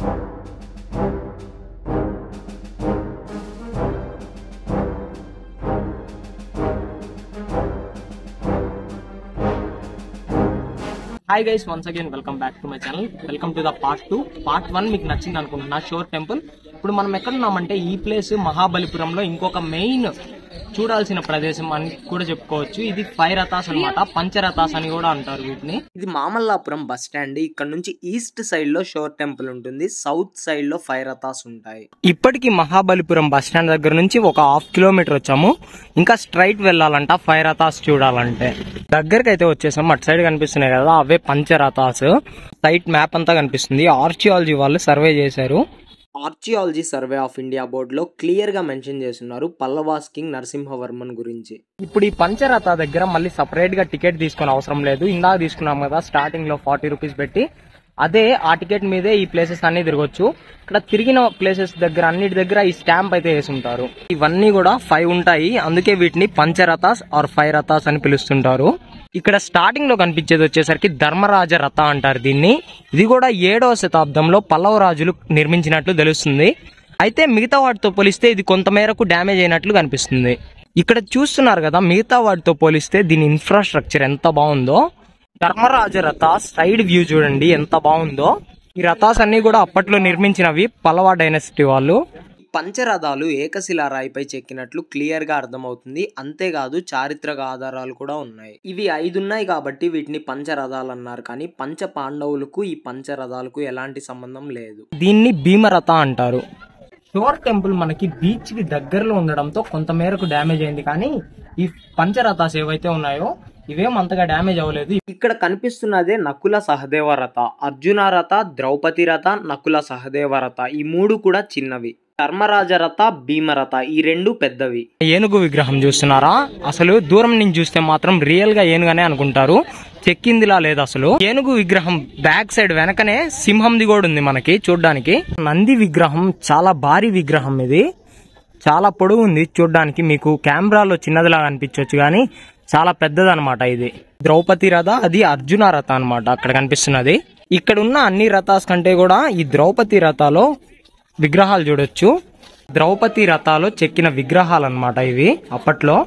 hi guys once again welcome back to my channel welcome to the part two part one మీకు నచ్చింది అనుకుంటున్నా షోర్ temple ఇప్పుడు మనం ఎక్కడ ఉన్నామంటే ఈ ప్లేస్ మహాబలిపురంలో ఇంకొక మెయిన్ చూడాల్సిన ప్రదేశం అని కూడా చెప్పుకోవచ్చు ఇది ఫైవ్ రథాస్ అనమాట పంచరథాస్ అని కూడా అంటారు వీటిని ఇది మామల్లాపురం బస్ స్టాండ్ ఇక్కడ నుంచి ఈస్ట్ సైడ్ లో షోర్ టెంపుల్ ఉంటుంది సౌత్ సైడ్ లో ఫైవ్ రథాస్ ఉంటాయి ఇప్పటికి మహాబలిపురం బస్ స్టాండ్ దగ్గర నుంచి ఒక హాఫ్ కిలోమీటర్ వచ్చాము ఇంకా స్ట్రైట్ వెళ్ళాలంట ఫైవ్ రథాస్ చూడాలంటే దగ్గరికి అయితే వచ్చేసాము అటు సైడ్ కనిపిస్తున్నాయి కదా అవే పంచరథాస్ సైట్ మ్యాప్ అంతా కనిపిస్తుంది ఆర్చియాలజీ వాళ్ళు సర్వే చేశారు archaeology survey of India board లో క్లియర్ గా మెన్షన్ చేస్తున్నారు పల్లవాస్ కింగ్ నరసింహవర్మన్ గురించి ఇప్పుడు ఈ పంచరథ దగ్గర మళ్ళీ సపరేట్ గా టికెట్ తీసుకునే అవసరం లేదు ఇందాక తీసుకున్నాం కదా స్టార్టింగ్ లో ఫార్టీ రూపీస్ పెట్టి అదే ఆ టికెట్ మీదే ఈ ప్లేసెస్ అన్ని తిరగొచ్చు ఇక్కడ తిరిగిన ప్లేసెస్ దగ్గర అన్నిటి దగ్గర ఈ స్టాంప్ అయితే వేసి ఉంటారు ఇవన్నీ కూడా ఫైవ్ ఉంటాయి అందుకే వీటిని పంచరథాస్ ఆర్ ఫైవ్ రథాస్ అని పిలుస్తుంటారు ఇక్కడ స్టార్టింగ్ లో కనిపించేది వచ్చేసరికి ధర్మరాజ రథ అంటారు దీన్ని ఇది కూడా ఏడవ శతాబ్దంలో పల్లవ రాజులు నిర్మించినట్లు తెలుస్తుంది అయితే మిగతా వాటితో పోలిస్తే ఇది కొంతమేరకు డ్యామేజ్ అయినట్లు కనిపిస్తుంది ఇక్కడ చూస్తున్నారు కదా మిగతా వాటితో పోలిస్తే దీని ఇన్ఫ్రాస్ట్రక్చర్ ఎంత బాగుందో ధర్మరాజ రథ సైడ్ వ్యూ చూడండి ఎంత బాగుందో ఈ రథాస్ అన్ని కూడా అప్పట్లో నిర్మించినవి పల్లవ డైనసిటీ వాళ్ళు పంచరథాలు ఏకశిలా రాయిపై చెక్కినట్లు క్లియర్ గా అర్థమవుతుంది అంతేకాదు చారిత్రక ఆధారాలు కూడా ఉన్నాయి ఇవి ఐదు ఉన్నాయి కాబట్టి వీటిని పంచరథాలు అన్నారు కానీ పంచ పాండవులకు ఈ పంచరథాలకు ఎలాంటి సంబంధం లేదు దీన్ని భీమరథ అంటారు షోర్ టెంపుల్ మనకి బీచ్ కి దగ్గరలో ఉండడంతో కొంతమేరకు డ్యామేజ్ అయింది కానీ ఈ పంచరథాస్ ఏవైతే ఉన్నాయో ఇవేం అంతగా డ్యామేజ్ అవ్వలేదు ఇక్కడ కనిపిస్తున్నదే నకుల సహదేవ రథ అర్జున రథ ద్రౌపది రథ నకుల సహదేవ రథ ఈ మూడు కూడా చిన్నవి ధర్మరాజ రథ భీమరథ ఈ రెండు పెద్దవి ఏనుగు విగ్రహం చూస్తున్నారా అసలు దూరం నుంచి చూస్తే మాత్రం రియల్ గా ఏనుగనే అనుకుంటారు చెక్కిందిలా లేదు అసలు ఏనుగు విగ్రహం బ్యాక్ సైడ్ వెనకనే సింహంది కూడా ఉంది మనకి చూడ్డానికి నంది విగ్రహం చాలా భారీ విగ్రహం ఇది చాలా పొడవు ఉంది చూడ్డానికి మీకు కెమెరాలో చిన్నదిలా అనిపించవచ్చు కానీ చాలా పెద్దదన్నమాట ఇది ద్రౌపది రథ అది అర్జున రథ అన్నమాట అక్కడ కనిపిస్తున్నది ఇక్కడ ఉన్న అన్ని రథాస్ కంటే కూడా ఈ ద్రౌపది రథాలో విగ్రహాలు చూడొచ్చు ద్రౌపది రథాలో చెక్కిన విగ్రహాలు అన్నమాట ఇవి అప్పట్లో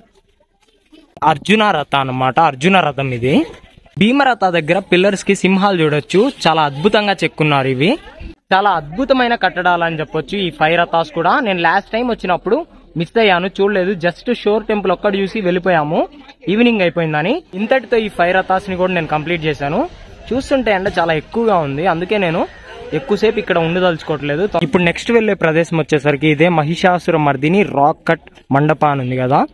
అర్జున రథ అన్నమాట అర్జున రథం ఇది భీమరథ దగ్గర పిల్లర్స్ కి సింహాలు చూడొచ్చు చాలా అద్భుతంగా చెక్కున్నారు ఇవి చాలా అద్భుతమైన కట్టడాలు అని చెప్పొచ్చు ఈ ఫైవ్ రథాస్ కూడా నేను లాస్ట్ టైం వచ్చినప్పుడు మిస్ అయ్యాను చూడలేదు జస్ట్ షోర్ టెంపుల్ ఒక్కటి చూసి వెళ్ళిపోయాము ఈవినింగ్ అయిపోయిందని ఇంతటితో ఈ ఫైవ్ రథాస్ ని కూడా నేను కంప్లీట్ చేశాను చూస్తుంటే ఎండ చాలా ఎక్కువగా ఉంది అందుకే నేను ఎక్కువసేపు ఇక్కడ ఉండదలుచుకోవట్లేదు ఇప్పుడు నెక్స్ట్ వెళ్ళే ప్రదేశం వచ్చేసరికి ఇదే మహిషాసుర మర్దిని రాక్ కట్ మండప అని ఉంది కదా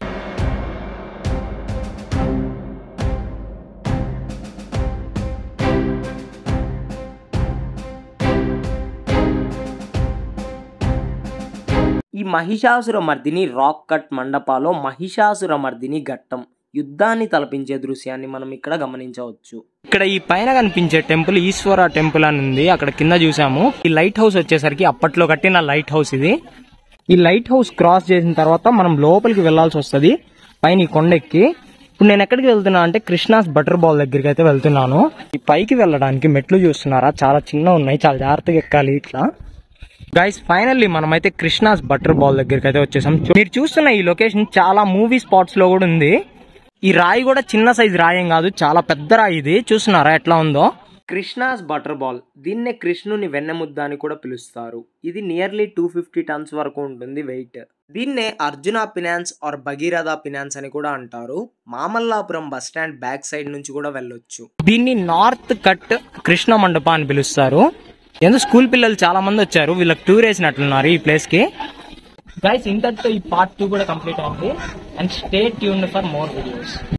ఈ మహిషాసుర మర్దిని రాక్ కట్ మండపాలో మహిషాసుర మర్దిని ఘట్టం యుద్ధాన్ని తలపించే దృశ్యాన్ని మనం ఇక్కడ గమనించవచ్చు ఇక్కడ ఈ పైన కనిపించే టెంపుల్ ఈశ్వర టెంపుల్ అని ఉంది అక్కడ కింద చూసాము ఈ లైట్ హౌస్ వచ్చేసరికి అప్పట్లో కట్టిన లైట్ హౌస్ ఇది ఈ లైట్ హౌస్ క్రాస్ చేసిన తర్వాత మనం లోపలికి వెళ్లాల్సి వస్తుంది పైన ఈ కొండెక్కి ఇప్పుడు నేను ఎక్కడికి వెళ్తున్నా అంటే కృష్ణాస్ బటర్ బాల్ దగ్గరికి అయితే వెళ్తున్నాను ఈ పైకి వెళ్ళడానికి మెట్లు చూస్తున్నారా చాలా చిన్న ఉన్నాయి చాలా జాగ్రత్తగా ఎక్కాలి ఇట్లా గైస్ ఫైనల్లీ మనమైతే కృష్ణాస్ బటర్ బాల్ దగ్గరికి అయితే వచ్చేసాం చూ- మీరు చూస్తున్న ఈ లొకేషన్ చాలా మూవీ స్పాట్స్ లో కూడా ఉంది ఈ రాయి కూడా చిన్న సైజ్ రాయం కాదు చాలా పెద్ద రాయి ఇది చూస్తున్నారా ఎట్లా ఉందో కృష్ణాస్ బటర్ బాల్ దీన్నే కృష్ణుని వెన్నెముద్ద అని కూడా పిలుస్తారు ఇది నియర్లీ టూ ఫిఫ్టీ టన్స్ వరకు ఉంటుంది వెయిట్ దీన్నే Arjuna penance or Bhagiratha penance అని కూడా అంటారు Mamallapuram bus stand back side నుంచి కూడా వెళ్ళొచ్చు దీన్ని నార్త్ కట్ కృష్ణ మండప అని పిలుస్తారు ఎందుకు స్కూల్ పిల్లలు చాలా మంది వచ్చారు వీళ్ళకి టూర్ వేసినట్లున్నారు ఈ ప్లేస్ కి గైస్ ఇంతటితో ఈ పార్ట్ టూ కూడా కంప్లీట్ అయింది and stay tuned for more videos